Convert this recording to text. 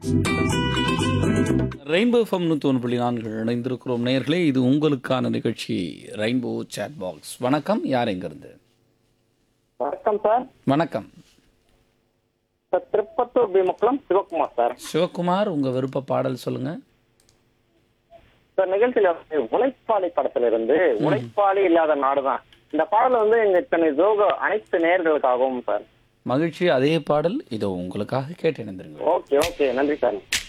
rainbow ஃபம் நூற்றி ஒன்று புள்ளி நான்கு இணைந்திருக்கிறோம் நேயர்களே இது உங்களுக்கான நிகழ்ச்சி ரெயின்போ சேட் பாக்ஸ் வணக்கம் யார் எங்கிருந்து வணக்கம் சார் வணக்கம் சார் திருப்பத்தூர் பீமக்குளம் சிவகுமார் சார் சிவகுமார் உங்கள் விருப்ப பாடல் சொல்லுங்கள் சார் நிகழ்ச்சியில வந்து உழைப்பாளி படத்துல இருந்து உழைப்பாளி இல்லாத நாடுதான் இந்த பாடல் வந்து எங்க இத்தனை ஜோகோ அனைத்து நேர்களுக்காகவும் சார் மகிழ்ச்சி அதே பாடல் இதோ உங்களுக்காக கேட்டு இணைந்திருங்க ஓகே ஓகே நன்றி சார்